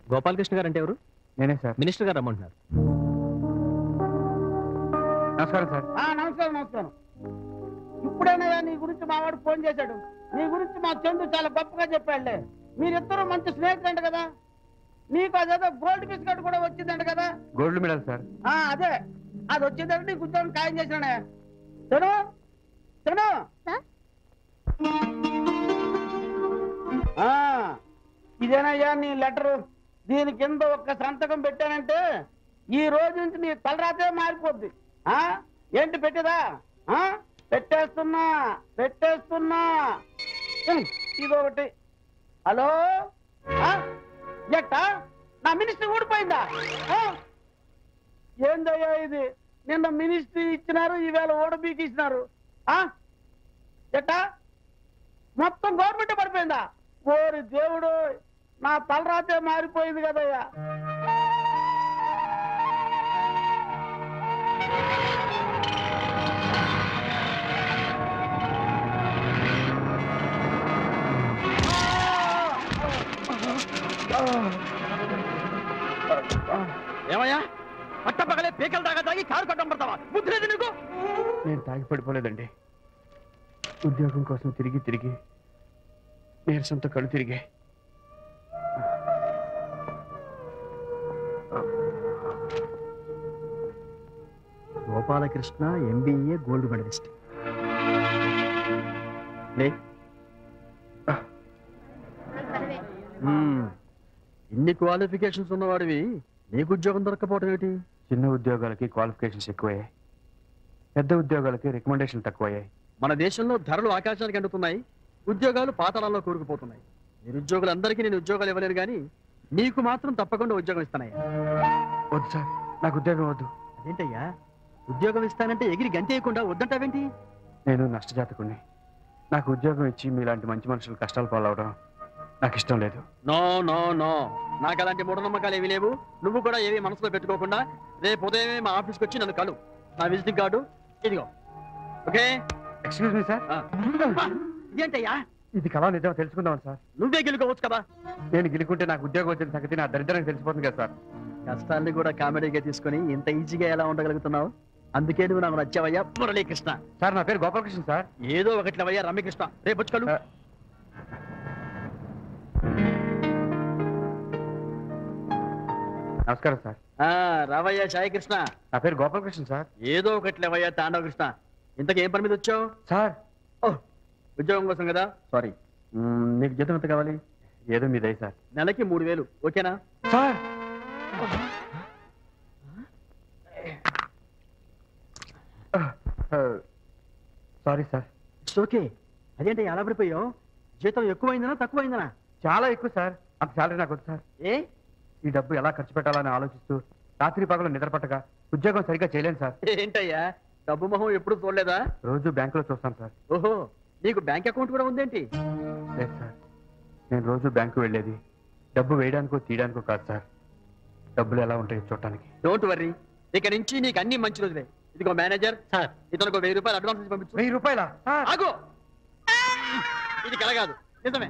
గోపాలకృష్ణ గారు అంటే ఎవరు నేనే సార్ మినిస్టర్ గారు రమ్మంటున్నారు నమస్కారం సార్ ఆ, నమస్కారం నమస్కారం ఇప్పుడైనా నీ గురించి మా వాడు ఫోన్ చేశాడు నీ గురించి మా చందు చాలా గొప్పగా చెప్పాడులే మీరిద్దరూ మంచి స్నేహితులంట కదా నీకు అదేదో గోల్డ్ బిస్కెట్ కూడా వచ్చిందంట కదా గోల్డ్ మెడల్ సార్ ఆ అదే అది వచ్చిందంటే నీకు ఉద్యోగం ఖాయం చేసినానే తిను తిను ఆ, ఇదేనయ్యా నీ లెటరు దీని కింద ఒక్క సంతకం పెట్టానంటే ఈ రోజు నుంచి నీ తలరాతే మారిపోద్ది ఆ ఏంటి పెట్టేదా ఆ పెట్టేస్తున్నా పెట్టేస్తున్నా ఉమ్, ఇదొకటి హలో ఆ? ఎట్టా నా మినిస్టర్ ఊడిపోయిందా ఆ? ఏందయ్యా ఇది నిన్న మినిస్ట్రీ ఇచ్చినారు ఈవేళ ఓడబీకి ఇచ్చినారు ఆ ఎట్టా మొత్తం గవర్నమెంట్ పడిపోయిందా ఓరి దేవుడు నా తలరాతే మారిపోయింది కదయ్యా ఏమయ్యా పట్టపగలే పీకలు దాకా తాగి కారు కొట్టం పడతావా బుద్ధి లేదు నీకు నేను తాగి పడిపోలేదండి ఉద్యోగం కోసం తిరిగి తిరిగి నీరసంతో కళ్ళు తిరిగాయి గోపాలకృష్ణ ఎంబీఏ గోల్డ్ మెడలిస్ట్ లే మ్మ్. ఇన్ని క్వాలిఫికేషన్స్ ఉన్నవాడివి నీకు ఉద్యోగం దొరకపోవడం ఏంటి చిన్న ఉద్యోగాలకి క్వాలిఫికేషన్స్ ఎక్కువయ్యాయి పెద్ద ఉద్యోగాలకి రికమెండేషన్ తక్కువయ్యాయి మన దేశంలో ధరలు ఆకాశానికి అంటున్నాయి ఉద్యోగాలు పాతాళాల్లో కూరుకుపోతున్నాయి నిరుద్యోగులందరికీ నేను ఉద్యోగాలు ఇవ్వలేను కానీ నీకు మాత్రం తప్పకుండా ఉద్యోగం ఇస్తానయ్యా వద్దు సార్ నాకు ఉద్యోగం వద్దు అదేంటయ్యా ఉద్యోగం ఇస్తానంటే ఎగిరి గంతేయకుండా వద్దంటావేంటి నేను నష్టజాతకుణ్ణి నాకు ఉద్యోగం ఇచ్చి మీలాంటి మంచి మనుషులు కష్టాలు పాలవడం నాకు ఇష్టం లేదు నో నో నో నాకు అలాంటి మూఢనమ్మకాలు ఏవి లేవు నువ్వు కూడా ఏవి మనసులో పెట్టుకోకుండా రేపు ఉదయమే మా ఆఫీస్కి వచ్చి నన్ను కలు నా విజిటింగ్ కార్డు ఇదిగో ఓకే ఎక్స్క్యూజ్ మీ సార్ ఇదేంటయ్యా ఇది కళ నిజం తెలుసుకుందాం సార్ నువ్వే గెలుకోవచ్చు కదా నేను గెలుకుంటే నాకు ఉద్యోగం వచ్చిన సంగతి నా దరిద్రానికి తెలిసిపోతుంది కదా సార్ కష్టాన్ని కూడా కామెడీగా తీసుకొని ఇంత ఈజీగా ఎలా ఉండగలుగుతున్నావు అందుకే నువ్వు నాకు నచ్చావయ్యా మురళీకృష్ణ సార్ నా పేరు గోపాలకృష్ణ సార్ ఏదో ఒకట్లవయ్యా రమ్యకృష్ణ రేపు వచ్చి కలు ఆ, నమస్కారం సార్ ఆ, రావయ్యా సాయికృష్ణ నా పేరు గోపాలకృష్ణ సార్ ఏదో ఒకట్లేవయ్యా తాండవ కృష్ణ ఇంతకు ఏం పని మీద వచ్చావు సార్ ఓహ్ ఉద్యోగం కోసం కదా సారీ మ్మ్, నీకు జీతం ఎంత కావాలి ఏదో మీ దయ సార్ నెలకి మూడు వేలు ఓకేనా sir sorry sir it's okay అదేంటి ఎలా పడిపోయావు జీతం ఎక్కువైందనా తక్కువైందనా చాలా ఎక్కువ సార్ అంత సాలరీ నాకు వద్దు సార్ ఏ ఈ డబ్బు ఎలా ఖర్చు పెట్టాలని ఆలోచిస్తూ రాత్రి పగలు నిద్రపట్టగా ఉద్యోగం సరిగ్గా చేయలేను సార్ ఏంటయ్యా డబ్బు మొహం ఎప్పుడు చూడలేదా రోజు బ్యాంకులో చూస్తాను సార్ ఓహో నీకు బ్యాంక్ అకౌంట్ కూడా ఉందేంటి లేదు సార్ నేను రోజు బ్యాంకు వెళ్ళేది డబ్బు వేయడానికో తీయడానికో కాదు సార్ డబ్బులు ఎలా ఉంటాయో చూడటానికి డోంట్ వర్రీ ఇక నుంచి నీకు అన్ని మంచి రోజులే ఇదిగో మేనేజర్ సార్ ఇతనికి వెయ్యి రూపాయలు అడ్వాన్స్ ఇచ్చి పంపించు వెయ్యి రూపాయల ఆగు ఇది కల కాదు నిజమే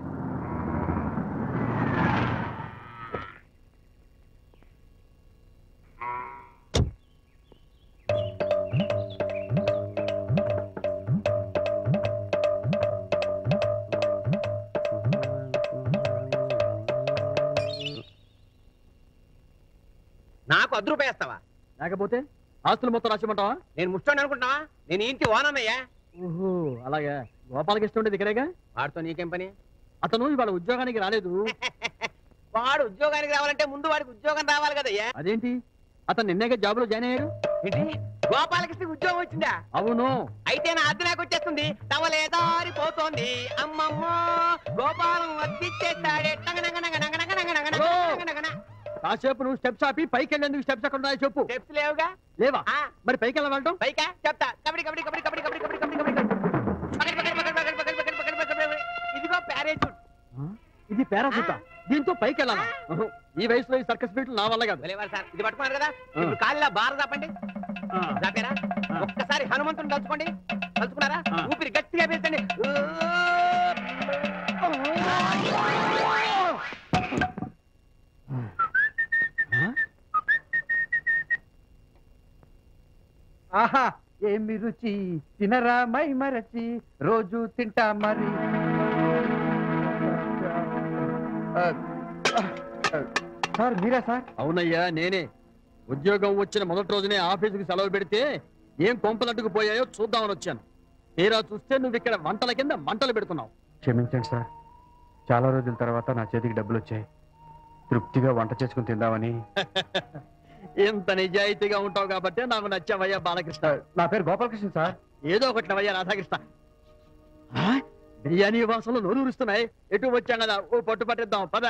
నాకు అర్ధ రూపాయి వేస్తావా లేకపోతే ఆస్తులు మొత్తం రాసిమంటావా నేను ముష్టోని అనుకుంటున్నావా నేను ఈ ఇంటి ఓనన్నయ్యా ఓహో అలాగా గోపాలకి ఇష్టం ఉండేది ఇక్కడేగా వాడితో నీకేం పని అతను ఇవాళ ఉద్యోగానికి రాలేదు వాడు ఉద్యోగానికి రావాలంటే ముందు వాడికి ఉద్యోగం రావాలి కదయ్యా అదేంటి అతను నిన్నేగా జాబ్ లో జాయిన్ అయ్యాడు ఏంటి గోపాలకృష్ణ ఉద్యోగం వచ్చిందా అవును అయితే నా అద్దె నాకు వచ్చేస్తుంది తవలే దారిపోతోంది అమ్మమ్మ గోపాలం వద్దిచ్చేస్తాడే కాసేపు నువ్వు స్టెప్స్ ఆపి పైకి వెళ్ళేందుకు స్టెప్స్ ఎక్కడ ఉన్నాయో చెప్పు స్టెప్స్ లేవుగా లేవా ఆ, మరి పైకి ఎలా వెళ్ళటం పైకా చెప్తా కబడ్డీ కబడ్డీ కబడ్డీ కబడ్డీ కబడ్డీ కబడ్డీ కబడ్డీ కబడ్డీ పకడ్ పకడ్ పకడ్ పకడ్ పకడ్ పకడ్ పకడ్ పకడ్ పకడ్. ఇదిగో ప్యారేచూట్ ఆ? ఇది పారాసూట దీంతో పైకి వెళ్ళాలా ఓహో, ఈ వయసులో ఈ సర్కస్ బీట్లు నా వల్ల కాదు భలేవారు సార్ ఇది పట్టుకున్నారు కదా ఇప్పుడు కాళ్ళ బార చాపండి ఆ. చాపారా ఒక్కసారి హనుమంతుని తలుచుకోండి తలుచుకున్నారా ఆ. ఊపిరి గట్టిగా పీల్చండి ఆహా ఏమి రుచి తినరా మై మరచి రోజు తింటా మరి ఆ, ఆ, ఆ, సార్ మీరా సార్ అవునయ్యా నేనే ఉద్యోగం వచ్చిన మొదటి రోజునే ఆఫీసుకి సెలవు పెడితే ఏం కొంపలట్టుకు పోయాయో చూద్దామని వచ్చాను తీరా చూస్తే నువ్వు ఇక్కడ వంటల కింద మంటలు పెడుతున్నావు క్షమించండి సార్ చాలా రోజుల తర్వాత నా చేతికి డబ్బులు వచ్చాయి తృప్తిగా వంట చేసుకుని తిందామని ఇంత నిజాయితీగా ఉంటావు కాబట్టి నాకు నచ్చావయ్యా బాలకృష్ణ నా పేరు గోపాలకృష్ణ సార్ ఏదో ఒకటి నవ్వయ్యా రాధాకృష్ణ ఆ? బిర్యానీ వాసనలు నోరూరుస్తున్నాయి ఎటు వచ్చాం కదా ఓ పట్టు పట్టిద్దాం పద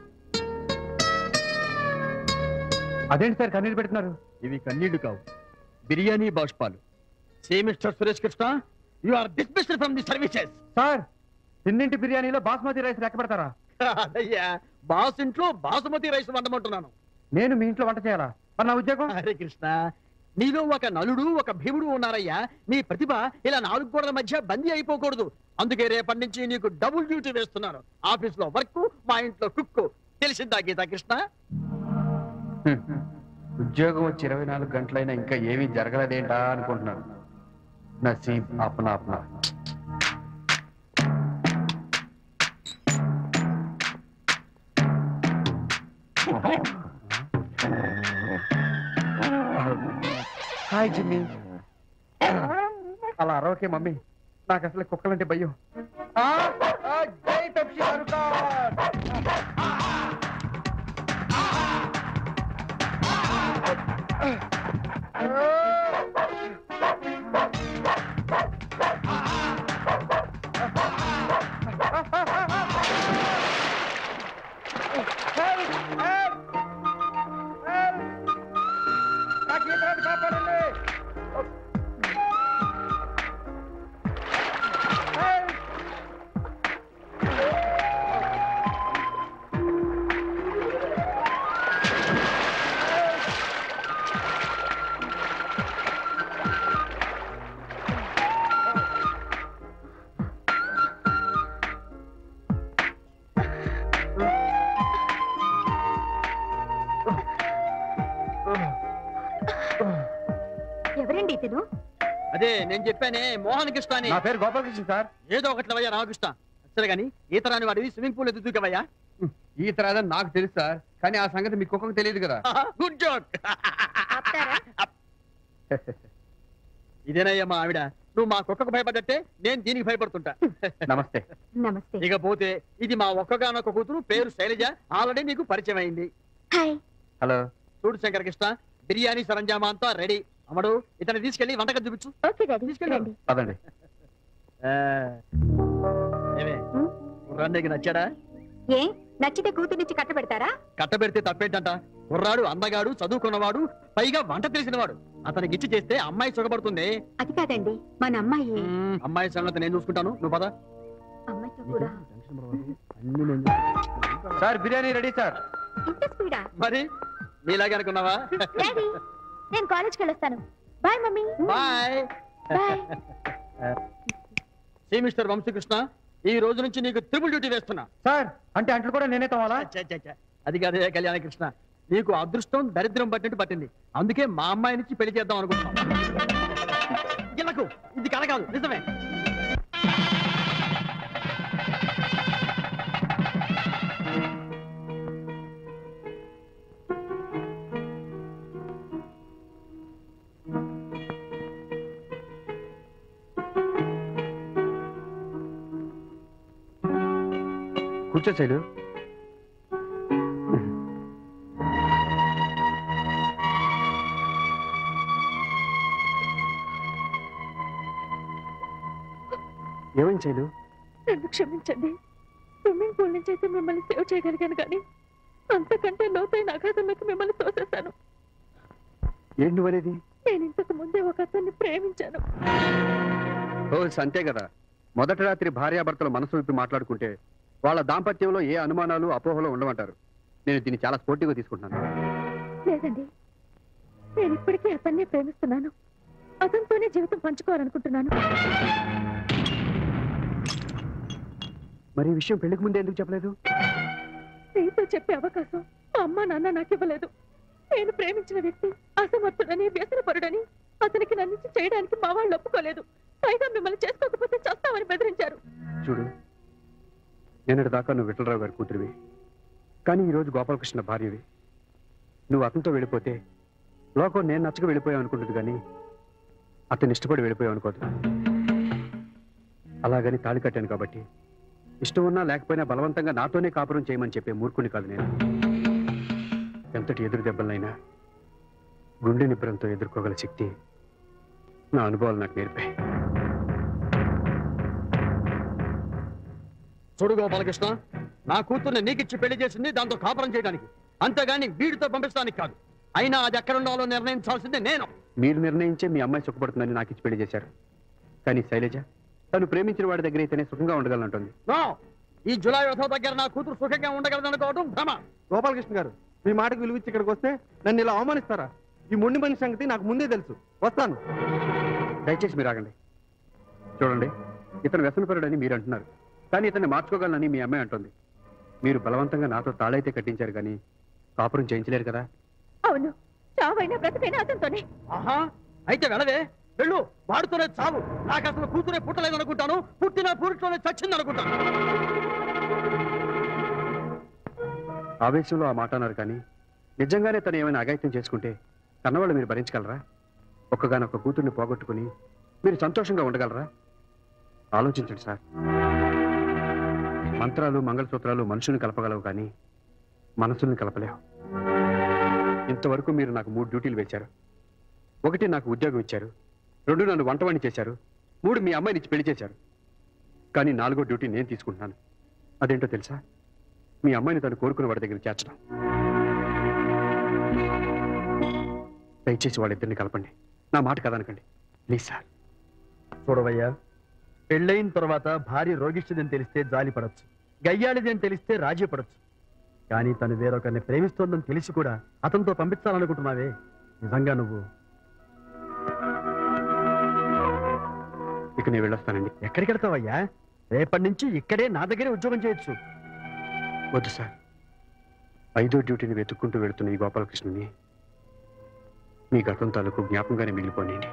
అదేంటి సార్ కన్నీరు పెడుతున్నారు ఇవి కన్నీళ్లు కావు బిర్యానీ బాష్పాలు say mister Suresh Krishna you are dismissed from the services sir తిన్నింటి బిర్యానీలో బాస్మతి రైస్ లెక్క పెడతారా అదయ్యా బాస్ ఇంట్లో బాసుమతి రైస్ వండమంటున్నాను నేను మీ ఇంట్లో వంట చేయాలా మరి నా ఉద్యోగం హరే కృష్ణ నీలో ఒక నలుడు ఒక భీముడు ఉన్నారయ్యా నీ ప్రతిభ ఇలా నాలుగు గోడల మధ్య బందీ అయిపోకూడదు అందుకే రేపటి నుంచి నీకు డబుల్ డ్యూటీ వేస్తున్నాను ఆఫీస్ లో వర్క్ మా ఇంట్లో కుక్కు తెలిసిందా గీతా కృష్ణ హ్మ్. ఉద్యోగం వచ్చి ఇరవై నాలుగు గంటలైనా ఇంకా ఏమీ జరగలేదేంటా అనుకుంటున్నాను నసీబ్ అప్నా అప్నా హాయ్ జిమ్మి అలా అరవకే మమ్మీ నాకు అసలు కుక్కలంటే భయం ఆ, ఆ, జై పెప్సీ సర్కార్! ఎవరండి ఇతను అదే నేను చెప్పానే మోహన్ కృష్ణ అని నా పేరు గోపాలకృష్ణ సార్ ఏదో ఒకటి నవ్వయ్యా రామకృష్ణ సరే గాని ఈతరాని వాడివి స్విమ్మింగ్ పూల్ ఎత్తు దూకవయ్యా ఈ తర్వాత నాకు తెలుసు సార్ కానీ ఆ సంగతి మీ కుక్కకు తెలియదు కదా గుడ్ జోక్ ఆపుతారా? ఇదేనయ్యా మా ఆవిడ నువ్వు మా కుక్కకు భయపడ్డట్టే నేను దీనికి భయపడుతుంటా నమస్తే నమస్తే ఇకపోతే ఇది మా ఒక్కగానొక్క కూతురు పేరు శైలజ ఆల్రెడీ నీకు పరిచయం అయింది హాయ్ హలో చూడు శంకరకృష్ణ బిర్యానీ సరంజామా అంతా రెడీ అమ్మడు ఇతన్ని తీసుకెళ్లి వంటకం చూపించు ఓకే డాడీ తీసుకెళ్ళు. రండి పదండి ఆ, ఏమే ఉం? కుర్రాడికి నచ్చాడా ఏ నచ్చితే కూతురునిచ్చి కట్టబెడతారా కట్టబెడితే తప్పేంటంట కుర్రాడు అందగాడు చదువుకున్నవాడు పైగా వంట తెలిసినవాడు అతనికి ఇచ్చి చేస్తే అమ్మాయి సుఖపడుతుంది అది కాదండి మన అమ్మాయి ఉమ్, అమ్మాయి సంగతి నేను చూసుకుంటాను నువ్వు పద అమ్మాయితో కూడా టెన్షన్ పడవద్దు. అన్నీ నేను చూసుకుంటాను. సార్ బిర్యానీ రెడీ సార్ ఇంత స్పీడా మరి నీలాగే అనుకున్నావా డాడీ నేను కాలేజ్కి వెళ్ళొస్తాను bye mummy bye bye see mister Vamshikrishna ఈ రోజు నుంచి నీకు త్రిపుల్ డ్యూటీ వేస్తున్నా సార్ అంటే అంట్లు కూడా నేనే తోవాలా ఛ, ఛ, ఛ. అది కాదే కళ్యాణ కృష్ణ నీకు అదృష్టం దరిద్రం పట్టినట్టు పట్టింది అందుకే మా అమ్మాయి నుంచి పెళ్లి చేద్దాం అనుకుంటున్నాం గిల్లకు ఇది కల కాదు నిజమే కూర్చో శైలు ఏమైంది శైలు నన్ను క్షమించండి స్విమ్మింగ్ పూల్ నుంచి అయితే మిమ్మల్ని సేవ్ చేయగలిగాను కానీ అంతకంటే లోతైన అఘాతంలోకి మిమ్మల్ని తోసేశాను ఏంటి నువ్వనేది నేను ఇంతకు ముందే ఒక అతన్ని ప్రేమించాను ఓ అంతే కదా మొదటి రాత్రి భార్యాభర్తలు మనసు విప్పి మాట్లాడుకుంటే వాళ్ళ దాంపత్యంలో ఏ అనుమానాలు అపోహలు ఉండమంటారు నేను దీన్ని చాలా స్పోర్టివ్గా తీసుకుంటున్నాను లేదండి నేను ఇప్పటికీ అతన్నే ప్రేమిస్తున్నాను అతనితోనే జీవితం పంచుకోవాలనుకుంటున్నాను మరి ఈ విషయం పెళ్లికి ముందే ఎందుకు చెప్పలేదు నీతో చెప్పే అవకాశం మా అమ్మ నాన్న నాకు ఇవ్వలేదు నేను ప్రేమించిన వ్యక్తి అసమర్థుడని వ్యసనపరుడని అతనికి నన్ను ఇచ్చి చేయడానికి మా వాళ్ళు ఒప్పుకోలేదు పైగా మిమ్మల్ని చేసుకోకపోతే చేస్తామని బెదిరించారు చూడు నిన్నటి దాకా నువ్వు విఠలరావు గారి కూతురివి కానీ ఈరోజు గోపాలకృష్ణ భార్యవి నువ్వు అతనితో వెళ్ళిపోతే లోకం నేను నచ్చక వెళ్ళిపోయావు అనుకుంటుంది కానీ అతను ఇష్టపడి వెళ్ళిపోయావు అనుకోదు అలాగని తాళి కట్టాను కాబట్టి ఇష్టం ఉన్నా లేకపోయినా బలవంతంగా నాతోనే కాపురం చేయమని చెప్పే మూర్ఖుని కాదు నేను ఎంతటి ఎదురు దెబ్బలైనా గుండె నిబ్బరంతో ఎదుర్కోగల శక్తి నా అనుభవాలు నాకు నేర్పాయి చూడు గోపాలకృష్ణ నా కూతుర్ని నీకిచ్చి పెళ్లి చేసింది దాంతో కాపురం చేయడానికి అంతేగాని వీడితో పంపించడానికి కాదు అయినా అది ఎక్కడ ఉండాలో నిర్ణయించాల్సిందే నేను మీరు నిర్ణయించే మీ అమ్మాయి సుఖపడుతుందని నాకు ఇచ్చి పెళ్లి చేశారు కానీ శైలజ తను ప్రేమించిన వాడి దగ్గర అయితేనే సుఖంగా ఉండగలనంటుంది నో ఈ జులై వథ దగ్గర నా కూతురు సుఖంగా ఉండగలదనుకోవడం భ్రమ గోపాలకృష్ణ గారు మీ మాటకు విలువిచ్చి ఇక్కడికి వస్తే నన్ను ఇలా అవమానిస్తారా ఈ మొండి మనిషి సంగతి నాకు ముందే తెలుసు వస్తాను దయచేసి మీరు ఆగండి చూడండి ఇతను వ్యసనపరుడని మీరు అంటున్నారు కానీ ఇతన్ని మార్చుకోగలనని మీ అమ్మాయి అంటుంది మీరు బలవంతంగా నాతో తాళైతే కట్టించారు కానీ కాపురం చేయించలేరు కదా అవును చావైనా బ్రతకైనా అతనితోనే ఆహా అయితే వెళ్ళవే వెళ్ళు వాడుతూనే చావు నాకు అసలు కూతురే పుట్టలేదు అనుకుంటాను పుట్టిన పురుషులోనే చచ్చింది అనుకుంటాను ఆవేశంలో ఆ మాట అన్నారు కానీ నిజంగానే తను ఏమైనా అఘాయిత్యం చేసుకుంటే కన్నవాళ్ళు మీరు భరించగలరా ఒక్కగానొక్క కూతుర్ని పోగొట్టుకుని మీరు సంతోషంగా ఉండగలరా ఆలోచించండి సార్ మంత్రాలు మంగళసూత్రాలు మనుషుల్ని కలపగలవు కానీ మనసుల్ని కలపలేవు ఇంతవరకు మీరు నాకు మూడు డ్యూటీలు వేశారు ఒకటి నాకు ఉద్యోగం ఇచ్చారు రెండు నన్ను వంటవాణి చేశారు మూడు మీ అమ్మాయిని ఇచ్చి పెళ్లి చేశారు కానీ నాలుగో డ్యూటీ నేను తీసుకుంటున్నాను అదేంటో తెలుసా మీ అమ్మాయిని తను కోరుకున్న వాడి దగ్గర చేర్చడం దయచేసి వాళ్ళిద్దరిని కలపండి నా మాట కదనకండి ప్లీజ్ సార్ చూడవయ్యా పెళ్ళైన తర్వాత భార్య రోగిష్టిదని తెలిస్తే జాలి పడచ్చు గయ్యాళిది అని తెలిస్తే రాజీ పడచ్చు కానీ తను వేరొకరిని ప్రేమిస్తోందని తెలిసి కూడా అతనితో పంపించాలనుకుంటున్నావే నిజంగా నువ్వు ఇక నేను వెళ్ళొస్తానండి ఎక్కడికి వెళ్తావయ్యా రేపటి నుంచి ఇక్కడే నా దగ్గరే ఉద్యోగం చేయొచ్చు వద్దు సార్ ఐదో డ్యూటీని వెతుక్కుంటూ వెళుతున్న ఈ గోపాలకృష్ణుని మీ గతం తాలూకు జ్ఞాపకంగానే మిగిలిపోనండి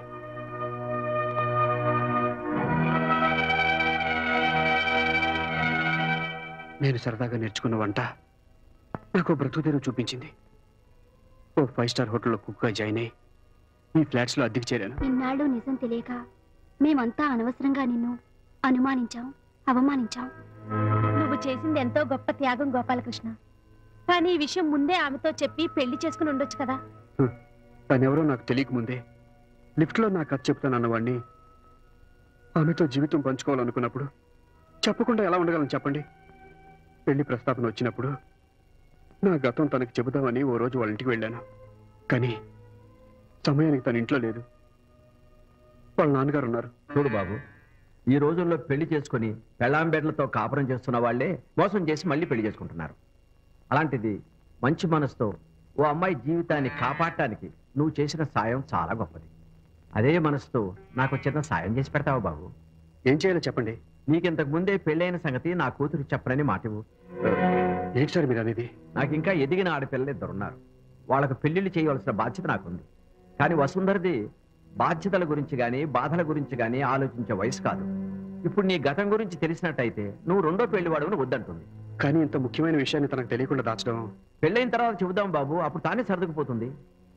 నేను సరదాగా నేర్చుకున్న వంట నాకు బ్రతుకుతెరువు చూపించింది ఓ ఫైవ్ స్టార్ హోటల్లో కుక్గా జాయిన్ అయ్యి మీ ఫ్లాట్స్లో అద్దెకి చేరాను ఇన్నాళ్ళు నిజం తెలియక మేమంతా అనవసరంగా నిన్ను అనుమానించాం అవమానించాం నువ్వు చేసింది ఎంతో గొప్ప త్యాగం గోపాలకృష్ణ కానీ ఈ విషయం ముందే ఆమెతో చెప్పి పెళ్లి చేసుకుని ఉండొచ్చు కదా తనెవరో నాకు తెలియకముందే లిఫ్ట్లో నా కథ చెప్తానన్న వాడిని ఆమెతో జీవితం పంచుకోవాలనుకున్నప్పుడు చెప్పకుండా ఎలా ఉండగలను చెప్పండి పెళ్లి ప్రస్తావన వచ్చినప్పుడు నా గతం తనకి చెబుదామని ఓ రోజు వాళ్ళ ఇంటికి వెళ్ళాను కానీ సమయానికి తన ఇంట్లో లేదు వాళ్ళ నాన్నగారు ఉన్నారు చూడు బాబు ఈ రోజుల్లో పెళ్లి చేసుకుని పెళ్ళాంబెడ్లతో కాపురం చేస్తున్న వాళ్ళే మోసం చేసి మళ్ళీ పెళ్లి చేసుకుంటున్నారు అలాంటిది మంచి మనసుతో ఓ అమ్మాయి జీవితాన్ని కాపాడటానికి నువ్వు చేసిన సాయం చాలా గొప్పది అదే మనసుతో నాకు చిన్న సాయం చేసి పెడతావా బాబు ఏం చేయాలో చెప్పండి నీకింతకు ముందే పెళ్ళైన సంగతి నా కూతురు చెప్పనని మాటివు ఏంటి సార్ మీరు అనేది నాకు ఇంకా ఎదిగిన ఆడపిల్లలు ఇద్దరున్నారు వాళ్ళకు పెళ్లిళ్ళు చేయవలసిన బాధ్యత నాకుంది కానీ వసుంధరది బాధ్యతల గురించి గాని బాధల గురించి గాని ఆలోచించే వయసు కాదు ఇప్పుడు నీ గతం గురించి తెలిసినట్టయితే నువ్వు రెండో పెళ్లి వాడవని వద్దంటుంది కానీ ఇంత ముఖ్యమైన విషయాన్ని తనకు తెలియకుండా దాచడం పెళ్ళైన తర్వాత చెబుదాం బాబు అప్పుడు తానే సర్దుకుపోతుంది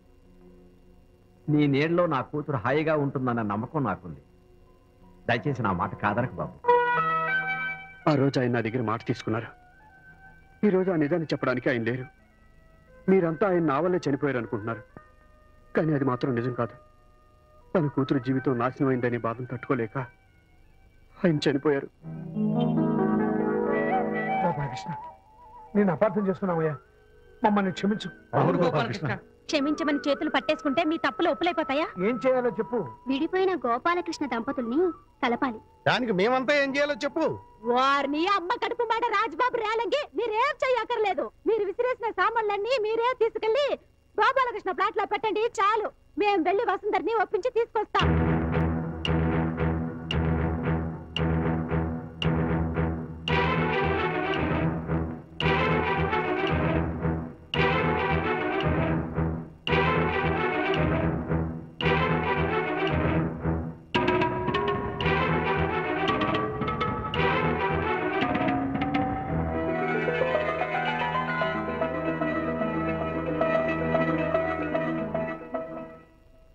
నీ నీడలో నా కూతురు హాయిగా ఉంటుందన్న నమ్మకం నాకుంది దయచేసి నా మాట కాదనకు బాబు ఆ రోజు ఆయన నా దగ్గర మాట తీసుకున్నారు ఈ రోజు ఆ నిజాన్ని చెప్పడానికి ఆయన లేరు మీరంతా ఆయన నా వల్లే చనిపోయారు అనుకుంటున్నారు కానీ అది మాత్రం నిజం కాదు తన కూతురు జీవితం నాశనం అయిందనే బాధను తట్టుకోలేక ఆయన చనిపోయారు గోపాలకృష్ణ నేను అపార్థం చేసుకున్నామయ్యా మమ్మల్ని క్షమించు అవును గోపాలకృష్ణ క్షమించమని చేతులు పట్టేసుకుంటే మీ తప్పులు ఒప్పులైపోతాయా ఏం చేయాలో చెప్పు విడిపోయిన గోపాలకృష్ణ దంపతుల్ని కలపాలి దానికి మేమంతా ఏం చేయాలో చెప్పు వారిని అమ్మ కడుపు మాట రాజ్బాబు రేలంగి మీరేం చెయ్యక్కర్లేదు మీరు విసిరేసిన సామాన్లన్నీ మీరే తీసుకెళ్లి గోపాలకృష్ణ ప్లాట్ లో పెట్టండి చాలు మేం వెళ్లి వసుంధరిని ఒప్పించి తీసుకొస్తాం